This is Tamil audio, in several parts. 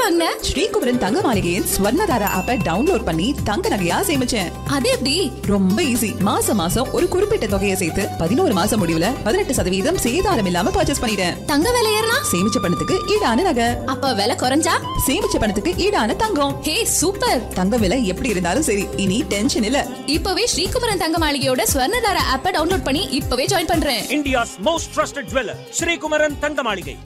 வாங்கின ஸ்ரீகுமரன் தங்க மாளிகையின் ஸ்வர்ணதாரா ஆப்பை டவுன்லோட் பண்ணி தங்க நகையா சேமிச்சேன் அது எப்படி ரொம்ப ஈஸி மாசம் மாசம் ஒரு குறிப்பிட்ட தொகையை சேர்த்து பதினோரு மாசம் முடிவுல பதினெட்டு சதவீதம் சேதாரம் இல்லாம பர்ச்சேஸ் பண்ணிட்டேன் தங்க விலை ஏறினா சேமிச்ச பணத்துக்கு ஈடான நகை அப்ப விலை குறைஞ்சா சேமிச்ச பணத்துக்கு ஈடான தங்கம் ஹே சூப்பர் தங்க விலை எப்படி இருந்தாலும் சரி இனி டென்ஷன் இல்ல இப்பவே ஸ்ரீகுமரன் தங்க மாளிகையோட ஸ்வர்ணதார ஆப்பை டவுன்லோட் பண்ணி இப்பவே ஜாயின் பண்றேன் India's most trusted jeweler, Sri Kumaran Thangamaligai.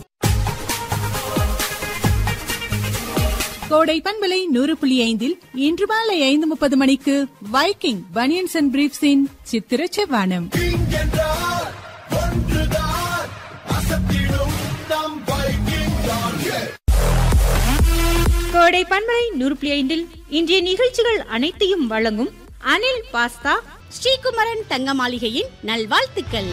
கோடை பண்பலை நூறு புள்ளி ஐந்தில் இன்று மாலை ஐந்து முப்பது மணிக்கு வைக்கிங் பனியன்ஸ் அண்ட் பிரீப்ஸின் சித்திர செவ்வானம் கோடை பண்பலை நூறு புள்ளி ஐந்தில் இன்றைய நிகழ்ச்சிகள் அனைத்தையும் வழங்கும் அனில் பாஸ்தா ஸ்ரீகுமரன் தங்க மாளிகையின் நல்வாழ்த்துக்கள்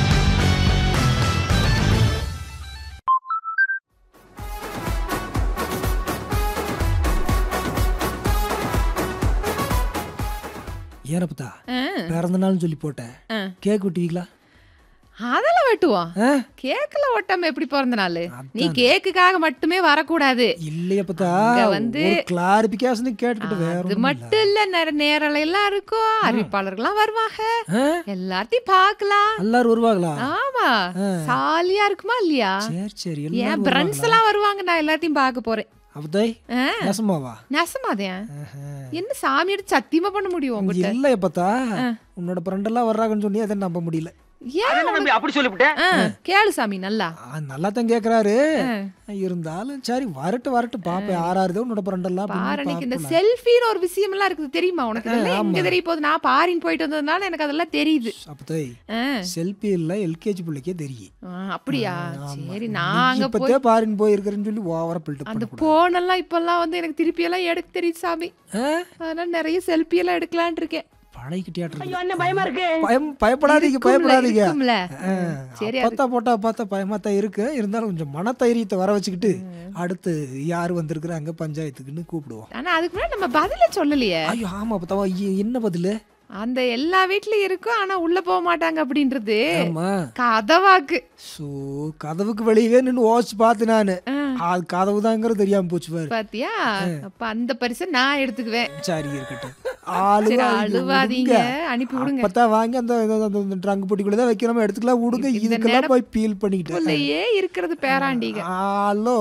ஏனப்பத்தா பிறந்த நாள்னு சொல்லி போட்டேன் கேக் வெட்டுவீங்களா அதெல்லாம் வெட்டுவோம் ஆ? கேக்ல ஒட்டாம எப்படி பிறந்த நாள் நீ கேக்குக்காக மட்டுமே வரக்கூடாது இல்லையப்பத்தா அங்க வந்து- ஒரு கிளாரிபிகேஷன் கேட்டுக்கிட்டு வேற அது ஒண்ணும் இல்ல. மட்டும் இல்ல நிறைய நேரம் எல்லாம் இருக்கும் அறிவிப்பாளர்கள்லாம் வருவாங்க ஆ? எல்லாத்தையும் பார்க்கலாம் எல்லாரும் வருவாங்களா ஆமா சாலியா இருக்குமா இல்லையா சரி சரி என் எல்லாரும் ஃப்ரெண்ட்ஸ் எல்லாம் வருவாங்க நான் எல்லாத்தையும் பார்க்க போறேன் அப்பதாய் ஆ. நெசமாவா நெசமாதேன் என்ன சாமி எடுத்து சத்தியமா பண்ண முடியும் உங்ககிட்ட இல்லையப்பத்தா உன்னோட ஃப்ரெண்ட் எல்லாம் வர்றாங்கன்னு சொன்னி அதை நம்ப முடியல ஏன் உனக்கு- அப்படி சொல்லிவிட்டேன் ஆ, கேளு சாமி நல்லா ஆ, நல்லா தான் கேக்குறாரு இருந்தாலும் சரி வரட்டு வரட்டு பாப்பேன் ஆறாருது உன்னோட ஃப்ரெண்ட் எல்லாம் பாரு அன்னைக்கு இந்த அப்படின்னு செல்ஃபின்னு ஒரு விஷயம் எல்லாம் இருக்குது தெரியுமா உனக்கு இதெல்லாம் ஆமா. எங்க தெரிய போகுது நான் பாரின் போயிட்டு வந்ததுனால எனக்கு அதெல்லாம் தெரியுது பாப்பேன். அப்பதாய் ஆ. செல்ஃபி இல்ல எல்கேஜி பிள்ளைக்கே தெரியும் ஆ, அப்படியா சரி நீ நான் அங்க போய் இப்பத்தே பாரின் போயிருக்கிறேன்னு சொல்லி ஓவரா பில்டப் அந்த பண்ணக்கூடாது போனெல்லாம் இப்பெல்லாம் வந்து எனக்கு திருப்பி எல்லாம் எடுக்க தெரியுது சாமி ஆ? அதனால நிறைய செல்ஃபி எல்லாம் எடுக்கலாம்னு இருக்கேன் பழகிக்கிட்டே என்ன பயமா இருக்கு பயம் பயப்படாதீங்க இருக்கும்ல, பயப்படாதீங்க இருக்கும்ல. ஆ, சரி, அப்பத்தா போட்டா பார்த்தா பயமா தான் இருக்கு இருந்தாலும் கொஞ்சம் மன தைரியத்தை வர வச்சுக்கிட்டு அடுத்து யார் வந்திருக்கிறாங்க பஞ்சாயத்துக்குன்னு கூப்பிடுவோம் ஆனா அதுக்கு முன்னாடி நம்ம பதில சொல்லலையே ஐயோ ஆமா அப்பத்தா என்ன பதிலு அந்த எல்லா வீட்லயும் இருக்கும் ஆனா உள்ள போக மாட்டாங்க அப்படின்றது ஆமா கதவாக்கு சோ கதவுக்கு வெளியவே நின்னு ஓச்சு பார்த்து நானு அது கதவு தாங்கிறது தெரியாம போச்சு பாரு பாத்தியா அப்ப அந்த பரிசை நான் எடுத்துக்குவேன் சரி இருக்கட்டும் சரி ஆளுவா அழுவாதீங்க அனுப்பி விடுங்க அப்பதான் வாங்கி அந்த அந்த- அந்த ட்ரங்க் பொட்டிக்குள்ள தான் வைக்கிறோம் எடுத்துக்கலாம் விடுங்க இந்த இதுக்கெல்லாம் நேரம் போய் பீல் பண்ணிக்கிட்டு உள்ளேயே இருக்கிறது பேராண்டிங்க ஹலோ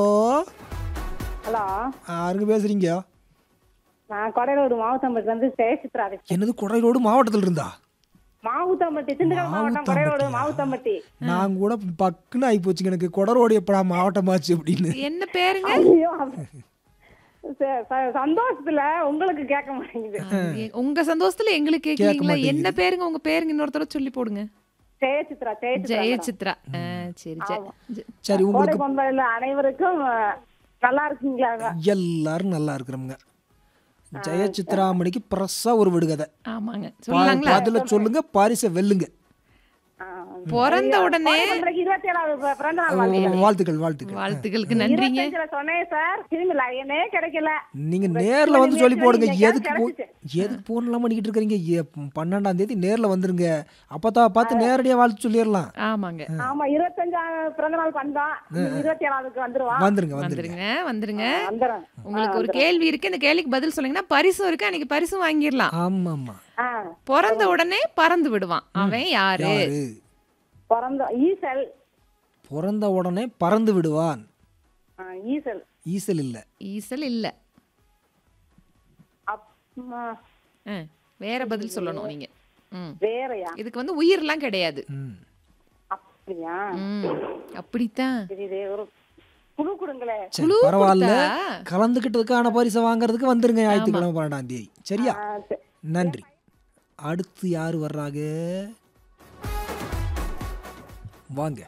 ஹலோ யாருங்க பேசுறீங்க நான் கொடைரோடு மாவட்டம்பட்டி வந்து ஜெயசித்ரா பேசுறேன். என்னது குறைரோடு மாவட்டத்துல இருந்தா மாவுத்தம்பட்டி திண்டுக்கல் மாவட்டம் கொடைரோடு மாவுத்தம்பட்டி நான் கூட பக்குன்னு ஆகி போச்சுங்க எனக்கு குடரோடு எப்படா மாவட்டமாச்சு அப்படின்னு என்ன பேருங்க ஐயோ ச- ச- சந்தோஷத்துல உங்களுக்கு கேட்க மாட்டேங்குது எ- உங்க சந்தோஷத்துல எங்களுக்கு கேட்க கேக்குறீங்களா என்ன மாட்டேங்குது. பேருங்க உங்க பேருங்க இன்னொருத்தர சொல்லி போடுங்க ஜெயசித்ரா ஜெயசித்ரா ஜெயசித்ரா ஆ, சரி ஜெய- ஜெ- சரி கோடை உங்களுக்கு பொம்பையில அனைவருக்கும் அஹ், நல்லா இருக்கீங்களா எல்லாரும் நல்லா இருக்கிறோமுங்க ஜெயசித்ராமணிக்கு பிரஸ்ஸா ஒரு விடுகதை ஆமாங்க பா- சொல்லாங்களா அதுல சொல்லுங்க பரிசை வெல்லுங்க பிறந்த உடனே இருபத்தி ஏழாவது பி- பிறந்த நாள் வாழ்த்துக்கள். வாழ்த்துக்கள் வாழ்த்துக்கள் வாழ்த்துக்களுக்கு நன்றிங்க இருபத்தஞ்சுல சொன்னேன் சார் திரும்பி லைனே கிடைக்கல நீங்க நேர்ல வந்து சொல்லி போடுங்க நீங்க எதுக்கு போ கிடைச்சிச்சு. எதுக்கு போன்லாம் பண்ணிக்கிட்டு இருக்கிறீங்க ஏ, பன்னெண்டாம் தேதி நேர்ல வந்துருங்க அப்பதான் பார்த்து நேரடியா வாழ்த்து சொல்லிடலாம் ஆமாங்க ஆமா இருபத்தஞ்சாவது பிறந்த நாள் வந்தோம் இருபத்தி ஏழாவதுக்கு வந்துருவான் வந்துருங்க வந்துருங்க வந்துருங்க வந்துருங்க வந்துடுறேன் உங்களுக்கு ஒரு கேள்வி இருக்கு இந்த கேள்விக்கு பதில் சொன்னீங்கன்னா பரிசும் இருக்கு அன்னைக்கு பரிசும் வாங்கிடலாம் ஆமா ஆமா ஆ பிறந்த உடனே பறந்து விடுவான் அவன் யாரு யாரு பிறந்த ஈசல் பிறந்த உடனே பறந்து விடுவான் ஆ, ஈசல் ஈசல் இல்ல ஈசல் இல்ல அப்- ஆ, ஆ, வேற பதில் சொல்லணும் நீங்க ம். வேறயா இதுக்கு வந்து உயிர்லாம் கிடையாது ம். அப்படியா ம். அப்படித்தான் தெரியுது ஒரு குழு கொடுங்களே சரி குழு பரவாயில்ல கொடுத்தா? கலந்துக்கிட்டதுக்கான பரிசை வாங்குறதுக்கு வந்துருங்க ஞாயிற்றுக்கிழமை பன்னெண்டாம் தேதி சரியா ஆ, சரி. நன்றி அடுத்து யார் வர்றாங்க வாங்க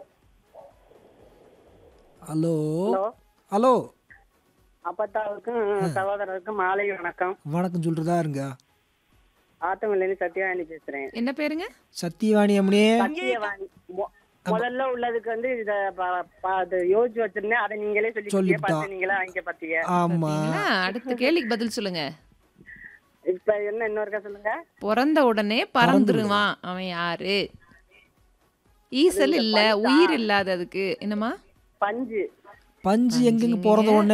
ஹலோ ஹலோ அப்பத்தாவுக்கும் சகோதரருக்கும் மாலை வணக்கம் வணக்கம் சொல்றதா இருங்க ஆத்தமில்லேருந்து சத்யவாணி பேசுறேன் என்ன பேருங்க சத்தியவாணி அம்மனியே சத்யவாணி மொ- முதல்ல உள்ளதுக்கு வந்து இத ப- ப- அது யோசிச்சு வச்சிருந்தேன் அதை நீங்களே சொல்லி சொல்லிட்டா. பார்த்து நீங்களே வாங்கி பாத்தீங்க ஆமா பாத்தீங்களா? அடுத்த கேள்விக்கு பதில் சொல்லுங்க இப்ப என்ன இன்னொருக்கா சொல்லுங்க பிறந்த உடனே பறந்துருவான் அவன் யாரு ஈசல் இல்ல உயிர் இல்லாததுக்கு என்னமா பஞ்சு பஞ்சு எங்கெங்க பிறந்த உடனே